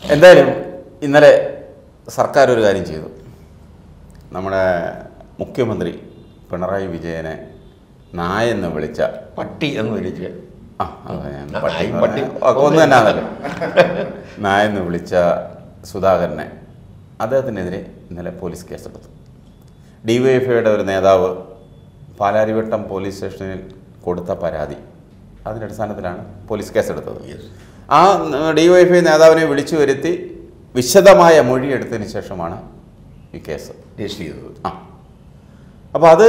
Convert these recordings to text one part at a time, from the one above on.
എന്തായാലും ഇന്നലെ സർക്കാർ ഒരു കാര്യം ചെയ്തു നമ്മുടെ മുഖ്യമന്ത്രി പിണറായി വിജയനെ നായെന്ന് വിളിച്ച പട്ടി എന്ന് വിളിച്ച് ആ അതാ ഞാൻ ആ, പട്ടി എന്ന് പട്ടി. പറഞ്ഞത്. ഒക്കെ ഒന്ന് തന്നെയാണല്ലോ നായെന്ന് വിളിച്ച സുധാകരനെ അദ്ദേഹത്തിനെതിരെ ഇന്നലെ പോലീസ് കേസെടുത്തു ഡി വൈ എഫ് ഐയുടെ ഒരു നേതാവ് പാലാരിവട്ടം പോലീസ് സ്റ്റേഷനിൽ കൊടുത്ത പരാതി അതിൻ്റെ അടിസ്ഥാനത്തിലാണ് പോലീസ് കേസെടുത്തത് ആ ഡി വൈ എഫ് ഐ നേതാവിനെ വിളിച്ചു വരുത്തി വിശദമായ മൊഴി എടുത്തതിന് ശേഷമാണ് ഈ കേസ് രജിസ്റ്റർ ചെയ്തത് ആ അപ്പോൾ അത്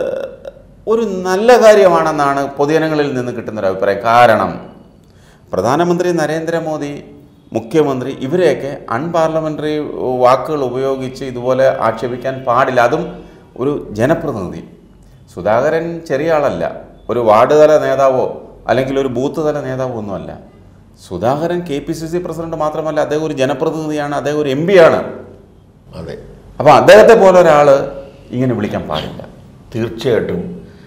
ഒരു നല്ല കാര്യമാണെന്നാണ് പൊതുജനങ്ങളിൽ നിന്ന് കിട്ടുന്നൊരു അഭിപ്രായം കാരണം പ്രധാനമന്ത്രി നരേന്ദ്രമോദി മുഖ്യമന്ത്രി ഇവരെയൊക്കെ അൺപാർലമെൻ്ററി വാക്കുകൾ ഉപയോഗിച്ച് ഇതുപോലെ ആക്ഷേപിക്കാൻ പാടില്ല അതും ഒരു ജനപ്രതിനിധി സുധാകരൻ ചെറിയ ആളല്ല ഒരു വാർഡ് തല നേതാവോ അല്ലെങ്കിൽ ഒരു ബൂത്ത് തല നേതാവോ ഒന്നുമല്ല Sudhakaran K P C C president മാത്രമല്ല അദ്ദേഹം ഒരു ജനപ്രതിനിധിയാണ് അദ്ദേഹം ഒരു എം ആണ് അതെ അപ്പോൾ അദ്ദേഹത്തെ പോലെ ഒരാൾ ഇങ്ങനെ വിളിക്കാൻ പാടില്ല തീർച്ചയായിട്ടും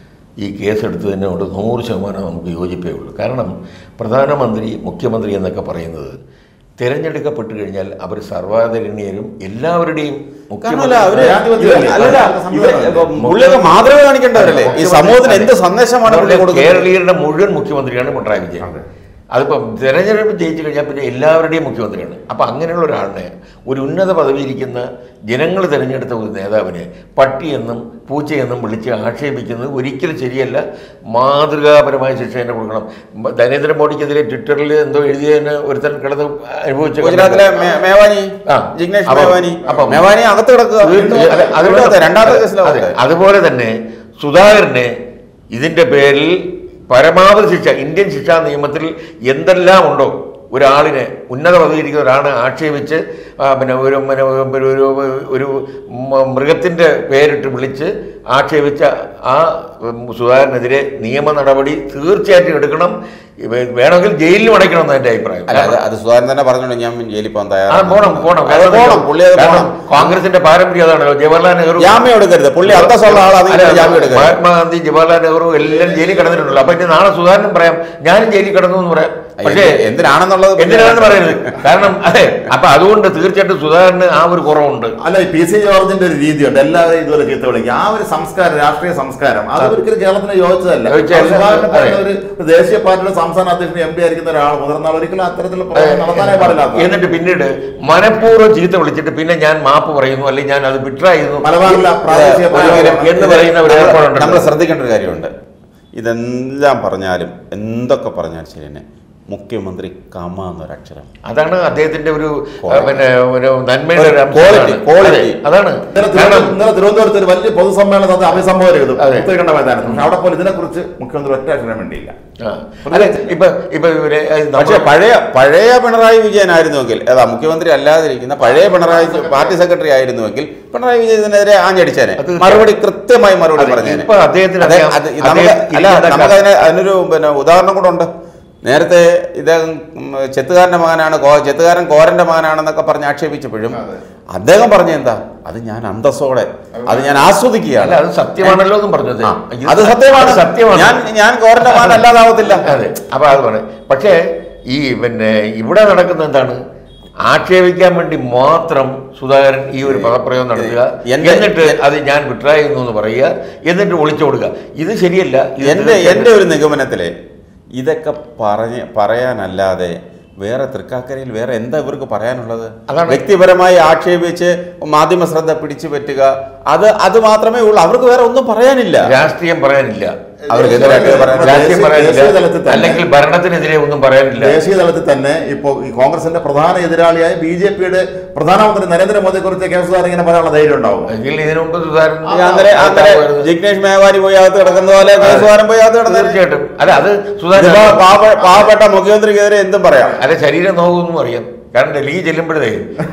ഈ കേസെടുത്തതിനോട് നൂറ് ശതമാനം നമുക്ക് യോജിപ്പേ ഉള്ളൂ കാരണം പ്രധാനമന്ത്രി മുഖ്യമന്ത്രി എന്നൊക്കെ പറയുന്നത് തിരഞ്ഞെടുക്കപ്പെട്ട് കഴിഞ്ഞാൽ അവർ സർവാധരണീയരും എല്ലാവരുടെയും കാരണമല്ല അവര് ജനാധിപത്യമല്ലേ? അല്ലല്ല, ഇവര് പുള്ളിയൊക്കെ മാതൃക കാണിക്കേണ്ടവരല്ലേ ഈ സമൂഹത്തിന് എന്ത് സന്ദേശമാണ് പുള്ളി നമ്മുടെ കൊടുക്കുന്നത് കേരളീയരുടെ മുഴുവൻ മുഖ്യമന്ത്രിയാണ് പിണറായി വിജയൻ അതിപ്പം തെരഞ്ഞെടുപ്പ് ജയിച്ചു കഴിഞ്ഞാൽ പിന്നെ എല്ലാവരുടെയും മുഖ്യമന്ത്രിയാണ് അപ്പം അങ്ങനെയുള്ള ഒരാളിനെ ഒരു ഉന്നത പദവിയിരിക്കുന്ന ജനങ്ങൾ തിരഞ്ഞെടുത്ത ഒരു നേതാവിനെ പട്ടിയെന്നും പൂച്ചയെന്നും വിളിച്ച് ആക്ഷേപിക്കുന്നത് ഒരിക്കലും ശരിയല്ല മാതൃകാപരമായ ശിക്ഷ തന്നെ കൊടുക്കണം മ- നരേന്ദ്രമോദിക്കെതിരെ ട്വിറ്ററിൽ എന്തോ എഴുതിയതിന് ഒരുത്തൻ കിടന്ന് അനുഭവിച്ച ഗുജറാത്തിലെ മേ- മേവാനി ആ. ജിഗ്നേഷ് അപ്പം- മേവാനി അപ്പം- മേവാനി അകത്ത് കിടക്കുക തീർച്ചയായും. അതെ, അതുപോലെ- രണ്ടാമത്തെ- രണ്ടാമത്തെ അതെ, കേസിലാണ് അതെ. അതുപോലെ തന്നെ സുധാകരനെ ഇതിന്റെ പേരിൽ പരമാവധി ശിക്ഷ ഇന്ത്യൻ ശിക്ഷാ നിയമത്തിൽ എന്തെല്ലാം ഉണ്ടോ ഒരാളിനെ ഉന്നത പദവിയിരിക്കുന്ന ഒരാളെ ആക്ഷേപിച്ച് ആ, പിന്നെ ഒരു പിന്നെ ഒരു ഒരു ഒരു മ- മൃഗത്തിന്റെ പേരിട്ട് വിളിച്ച് ആക്ഷേപിച്ച ആ ഉം, സുധാകരനെതിരെ നിയമ നടപടി തീർച്ചയായിട്ടും എടുക്കണം ഇവ- വേണമെങ്കിൽ ജയിലിലും അടയ്ക്കണം എന്നാണ് എൻ്റെ അഭിപ്രായം അല്ല അത് അത് സുധാകരൻ തന്നെ പറഞ്ഞോണ്ട് ഞാൻ ജയിലിൽ പോകാൻ ആ തയ്യാറാണ് പോണം പോണം അത് പോണം പുള്ളി അത് കാരണം പോണം കോൺഗ്രസിന്റെ പാരമ്പര്യം അതാണല്ലോ ജവഹർലാൽ നെഹ്റു ജാമ്യം എടുക്കരുത് പുള്ളി അന്തസ്സുള്ള ആൾ അതിന് അല്ല, ജാമ്യം എടുക്കരുത് മഹാത്മാഗാന്ധി ജവഹർലാൽ നെഹ്റു എല്ലാം ജയിലിൽ കിടന്നിട്ടുണ്ടല്ലോ അപ്പൊ ഇനി നാളെ സുധാകരനും പറയാം ഞാനും ജയിലിൽ കിടന്നു എന്ന് പറയാം പക്ഷേ എന്ത്- എന്തിനാണെന്നുള്ളത് പിന്നെ- എന്തിനാണെന്ന് പറയുന്നത് കാരണം അതെ അപ്പൊ അതുകൊണ്ട് തീർച്ചയായിട്ടും സുധാകരന് ആ ഒരു കുറവുണ്ട് അല്ല ഈ പി സി ജോർജിന്റെ ഒരു രീതിയുണ്ട് എല്ലാവരെയും ഇതുപോലെ ചീത്ത വിളിക്കുക ആ ഒരു സംസ്കാരം രാഷ്ട്രീയ സംസ്കാരം അത് ഒരിക്കലും കേരളത്തിന് യോജിച്ചതല്ല യോജിച്ചതല്ല. സുധാകരനെ പോലെ അതെ. ഒരു ഒരു ദേശീയ പാർട്ടിയുടെ സംസ്ഥാന അധ്യക്ഷൻ എം പി ആയിരിക്കുന്ന ഒരാൾ മുതിർന്ന ആൾ ഒരിക്കലും അത്തരത്തിലുള്ള പ്രവർത്തനം നടത്താനേ പാടില്ല എന്നിട്ട് പിന്നീട് മനഃപൂർവ്വം ചീത്ത വിളിച്ചിട്ട് പിന്നെ ഞാൻ മാപ്പ് പറയുന്നു അല്ലെങ്കിൽ ഞാൻ അത് വിട്രായിരുന്നു മലബാറിലെ പ്രാദേശിക ഒരു പാർട്ടി- കാര്യം എന്ന് പറയുന്ന ഒരു നമ്മൾ- ഏർപ്പാടുണ്ടല്ലോ. നമ്മൾ ശ്രദ്ധിക്കേണ്ട ഒരു കാര്യമുണ്ട് ഇതെല്ലാം പറഞ്ഞാലും എന്തൊക്കെ പറഞ്ഞാലും ശരി തന്നെ മുഖ്യമന്ത്രി കമ എന്നൊരക്ഷരം അതാണ് അദ്ദേഹത്തിന്റെ ഒരു ആ, Quality. പിന്നെ ഒരു നന്മയുടെ ഒരു അംശം Quality, അതാണ്. quality. അതെ, അതാണ് ഇന്നലെ കാരണം തിരുവനന്തപുരത്ത് ഇന്നലെ തിരുവനന്തപുരത്ത് ഒരു വലിയ പൊതുസമ്മേളനം അത് അഭിസംബോധന ചെയ്തു അതെ. ഉത്തരകണ്ഠ മൈതാനത്ത് പക്ഷെ അവിടെ പോലും ഇതിനെക്കുറിച്ച് മുഖ്യമന്ത്രി ഒറ്റ അക്ഷരം വേണ്ടിയില്ല ആ. അല്ല ഇപ്പൊ ഇപ്പൊ ഇവര് അത് നമ്മൾ- പക്ഷേ പഴയ പഴയ പിണറായി വിജയനായിരുന്നുവെങ്കിൽ ഏതാ മുഖ്യമന്ത്രി അല്ലാതിരിക്കുന്ന പഴയ പിണറായി പാർട്ടി സെക്രട്ടറി ആയിരുന്നുവെങ്കിൽ പിണറായി വിജയനെതിരെ ആഞ്ഞടിച്ചേനെ അത് മറുപടി കൃത്യമായി മറുപടി അതെ, പറഞ്ഞേനെ ഇപ്പൊ അദ്ദേഹത്തിന് അതെ, അറിയാം. അത് നമുക്ക് അദ്ദേഹം അല്ല ഇരിക്കുന്ന നമുക്ക് അതിന് അതിനൊരു പിന്നെ ഉദാഹരണം കൂടെ ഉണ്ട് നേരത്തെ ഇദ്ദേഹം ഉം, ചെത്തുകാരന്റെ മകനാണ് കോ- ചെത്തുകാരൻ കോരന്റെ മകനാണെന്നൊക്കെ പറഞ്ഞ് ആക്ഷേപിച്ചപ്പോഴും അദ്ദേഹം പറഞ്ഞ എന്താ അത് ഞാൻ അന്തസ്സോടെ അത് ഞാൻ അല്ല ആസ്വദിക്കുകയാണ് അത് സത്യമാണല്ലോ എന്നും പറഞ്ഞത് ആ, അത് സത്യമാണ് സത്യമാണ് ഞാൻ ഞാൻ കോരന്റെ മകൻ അല്ലാതാവത്തില്ല അതെ അപ്പൊ അത് പറയും പക്ഷേ ഈ പിന്നെ ഇവിടെ നടക്കുന്ന എന്താണ് ആക്ഷേപിക്കാൻ വേണ്ടി മാത്രം സുധാകരൻ ഈ ഒരു പദപ്രയോഗം നടത്തുക എന്റെ- എന്നിട്ട് അത് ഞാൻ വിട്രായിരുന്നു എന്ന് പറയുക എന്നിട്ട് ഒളിച്ചു കൊടുക്കുക ഇത് ശരിയല്ല ഇത് എൻ്റെ എൻ്റെ ഒരു നിഗമനത്തില് ഇതൊക്കെ പറഞ്ഞ് പറയാനല്ലാതെ വേറെ തൃക്കാക്കരയിൽ വേറെ എന്താ ഇവർക്ക് പറയാനുള്ളത് അതാണ്. വ്യക്തിപരമായി ആക്ഷേപിച്ച് മാധ്യമ ശ്രദ്ധ പിടിച്ചു പറ്റുക അത് അത് മാത്രമേ ഉള്ളൂ അവർക്ക് വേറെ ഒന്നും പറയാനില്ല രാഷ്ട്രീയം പറയാനില്ല അവർക്ക് എതിരായിട്ട് പറയാൻ രാഷ്ട്രീയം ദേശീയ തലത്തിൽ പറയാനില്ല തന്നെ- അല്ലെങ്കിൽ ഭരണത്തിനെതിരെ ഒന്നും പറയാനില്ല ദേശീയ തലത്തിൽ തന്നെ ഇപ്പോൾ ഈ കോൺഗ്രസിന്റെ പ്രധാന എതിരാളിയായ ബി ജെ പിയുടെ പ്രധാനമന്ത്രി നരേന്ദ്രമോദിയെ കുറിച്ച് കെ സുധാകരൻ ഇങ്ങനെ പറയാനുള്ള ധൈര്യം ഉണ്ടാവും എങ്കിൽ ഇതിനു മുമ്പ് സുധാകരൻ ഈ അന്നേരം അന്നേരം ജിഗ്നേഷ് മേവാനി പോയി അകത്ത് കിടക്കുന്ന പോലെ കേസുവാരം പോയി അകത്ത് കിടന്ന തീർച്ചയായിട്ടും അല്ല അത് സുധാകരൻ പാവപ്പെട്ട മുഖ്യമന്ത്രിക്കെതിരെ എന്തും പറയാം അല്ല ശരീരം നോക്കുമെന്നും അറിയാം കാരണം ഡൽഹി ചെല്ലുമ്പോഴേ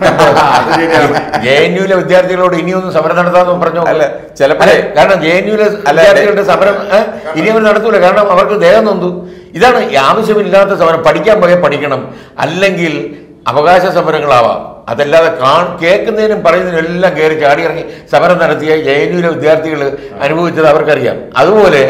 ജെ എൻ യുവിലെ വിദ്യാർത്ഥികളോട് ഇനിയൊന്നും സമരം നടത്താമെന്ന് പറഞ്ഞു അല്ല, ചിലപ്പോഴേ- കാരണം ജെ എൻ യുവിലെ അല്ല, വിദ്യാർത്ഥികളുടെ സമരം ഏ, ഇനി അവർ നടത്തൂല കാരണം അവർക്ക് ദേഹം നൊന്തു ഇതാണ് ഈ ആവശ്യമില്ലാത്ത സമരം പഠിക്കാൻ പോയാൽ പഠിക്കണം അല്ലെങ്കിൽ അവകാശ സമരങ്ങളാവാം അതല്ലാതെ കാ കേൾക്കുന്നതിനും പറയുന്നതിനും എല്ലാം കയറി ചാടി ഇറങ്ങി സമരം നടത്തിയ ജെ എൻ യുവിലെ വിദ്യാർത്ഥികൾ അനുഭവിച്ചത് അവർക്കറിയാം അതുപോലെ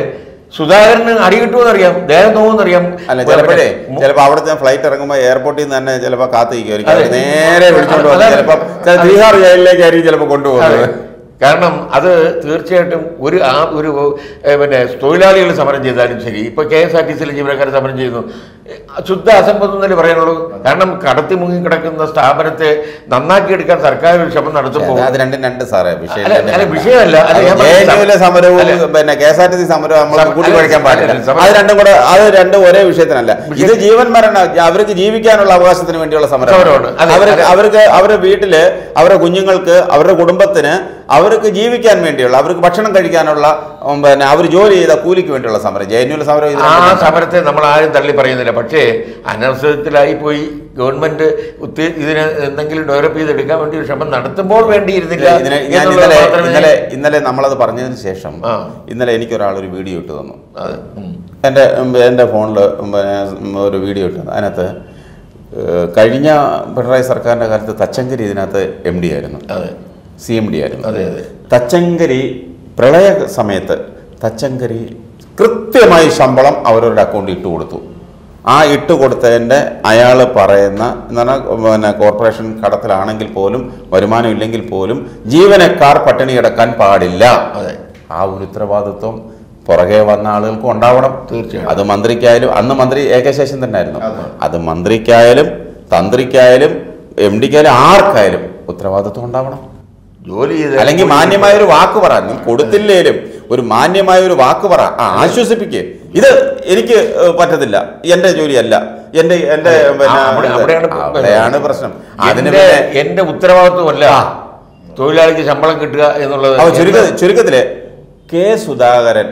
സുധാകരന് അടി കിട്ടുമെന്നറിയാം ദേഹം നോവുമെന്നറിയാം അല്ല ചിലപ്പോഴേ ചിലപ്പോൾ അവിടുത്തെ ഫ്ലൈറ്റ് ഇറങ്ങുമ്പോൾ എയർപോർട്ടിൽ നിന്ന് തന്നെ ചിലപ്പോൾ കാത്തിരിക്കുമായിരിക്കും അതെ. അവർ നേരെ വിളിച്ചോണ്ട് വന്ന് അതാണ്. ചിലപ്പോൾ ചില തീഹാർ ജയിലിലേക്കായിരിക്കും ചിലപ്പോൾ കൊണ്ടുപോകുന്നത് അതെ. കാരണം അത് തീർച്ചയായിട്ടും ഒരു ആ ഒരു ഏ, പിന്നെ തൊഴിലാളികൾ സമരം ചെയ്താലും ശരി ഇപ്പൊ കെ എസ് ആർ ടി സിയിലെ ജീവനക്കാർ സമരം ചെയ്യുന്നു ഏ, ശുദ്ധ അസംബന്ധം എന്നല്ലേ പറയാനുള്ളൂ കാരണം കടത്തി മുങ്ങി കിടക്കുന്ന സ്ഥാപനത്തെ നന്നാക്കിയെടുക്കാൻ സർക്കാർ ഒരു ശ്രമം നടത്തുമ്പോൾ അത് രണ്ടും രണ്ട് സാറേ വിഷയം അല്ല, രണ്ടും അല്ല, രണ്ട്. വിഷയമല്ല. അല്ല, ഞാൻ അത് പറഞ്ഞത് JNU ലെ സമരവും അല്ല. പിന്നെ K S R T C സമരവും നമ്മൾ സമ- കൂട്ടി അല്ല, കഴിക്കാൻ പാടില്ല അല്ല, സമരം- അത് രണ്ടും കൂടെ അത് രണ്ടും ഒരേ വിഷയത്തിനല്ല ഇത് ജീവൻ മരണ അവർക്ക് ജീവിക്കാനുള്ള അവകാശത്തിന് വേണ്ടിയുള്ള സമരം സമരമാണ്. അതെ, അവർക്ക് അതെ. അവർക്ക് അവരുടെ വീട്ടില് അവരുടെ കുഞ്ഞുങ്ങൾക്ക് അവരുടെ കുടുംബത്തിന് അവർക്ക് ജീവിക്കാൻ വേണ്ടിയുള്ള അവർക്ക് ഭക്ഷണം കഴിക്കാനുള്ള ഉം, പിന്നെ അവർ ജോലി ചെയ്ത കൂലിക്ക് വേണ്ടിയുള്ള സമരം ജയന്യൂല സമരം ഇത് ആ രണ്ടും രണ്ടാണ്. സമരത്തെ നമ്മൾ ആരും തള്ളി പറയുന്നില്ല പക്ഷേ അനവസരത്തിലായി പോയി ഗവൺമെന്റ് ഉത്തേ ഇതിന് എന്തെങ്കിലും ഡെവലപ്പ് ചെയ്തെടുക്കാൻ വേണ്ടി ഒരു ശ്രമം നടത്തുമ്പോൾ വേണ്ടിയിരുന്നില്ല ഇതിനെ ഞാൻ എന്നുള്ളത് ഇന്നലെ മാത്രമേ ഇന്നലെ ഇന്നലെ നമ്മളത് പറഞ്ഞതിന് ശേഷം ആ. ഇന്നലെ എനിക്കൊരാൾ ഒരു വീഡിയോ ഇട്ട് തന്നു അതെ ഉം. എൻ്റെ എൻ്റെ ഫോണിൽ ഒരു വീഡിയോ ഇട്ടു അതിനകത്ത് ഏഹ്, കഴിഞ്ഞ പിണറായി സർക്കാരിൻ്റെ കാലത്ത് തച്ചങ്കരി ഇതിനകത്ത് എം ഡി ആയിരുന്നു അതെ സി എം ഡി ആയിരുന്നു അതെ, അതെ. തച്ചങ്കരി പ്രളയ സമയത്ത് തച്ചങ്കരി കൃത്യമായി ശമ്പളം അവരവരുടെ അക്കൗണ്ടിൽ ഇട്ട് കൊടുത്തു ആ ഇട്ട് കൊടുത്തതിൻ്റെ അയാൾ പറയുന്ന എന്ന് പറഞ്ഞാൽ പിന്നെ കോർപ്പറേഷൻ കടത്തിലാണെങ്കിൽ പോലും വരുമാനം ഇല്ലെങ്കിൽ പോലും ജീവനക്കാർ പട്ടിണി കിടക്കാൻ പാടില്ല അതെ. ആ ഒരു ഉത്തരവാദിത്വം പുറകെ വന്ന ആളുകൾക്ക് ഉണ്ടാവണം തീർച്ചയായും. അത് മന്ത്രിക്കായാലും അന്ന് മന്ത്രി എ കെ ശേഷൻ തന്നെ ആയിരുന്നു അത് മന്ത്രിക്കായാലും തന്ത്രിക്കായാലും എം ഡിക്കായാലും ആർക്കായാലും ഉത്തരവാദിത്വം ഉണ്ടാവണം ജോലി ചെയ്ത് അല്ലെങ്കിൽ മാന്യമായ ഒരു വാക്ക് പറ നീ കൊടുത്തില്ലേലും ഒരു മാന്യമായ ഒരു വാക്ക് പറ ആ ആശ്വസിപ്പിക്ക് ഇത് എനിക്ക് ഏഹ്, പറ്റത്തില്ല എന്റെ ജോലിയല്ല എന്റെ എന്റെ പിന്നെ, ആ, അവിടെ- അവിടെയാണ് ഇപ്പൊ- അവിടെയാണ് പ്രശ്നം അതിന് എന്റെ പിന്നെ എന്റെ ഉത്തരവാദിത്വമല്ല തൊഴിലാളിക്ക് ശമ്പളം കിട്ടുക എന്നുള്ളത് അവ ചുരുക്ക ചുരുക്കത്തില് കെ സുധാകരൻ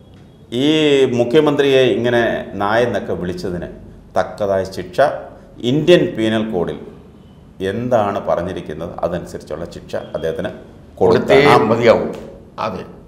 ഈ മുഖ്യമന്ത്രിയെ ഇങ്ങനെ നായെന്നൊക്കെ വിളിച്ചതിന് തക്കതായ ശിക്ഷ ഇന്ത്യൻ പീനൽ കോഡിൽ എന്താണ് പറഞ്ഞിരിക്കുന്നത് അതനുസരിച്ചുള്ള ശിക്ഷ അദ്ദേഹത്തിന് കൊടുത്തേ കൊടുത്തേ മതിയാവും അതെ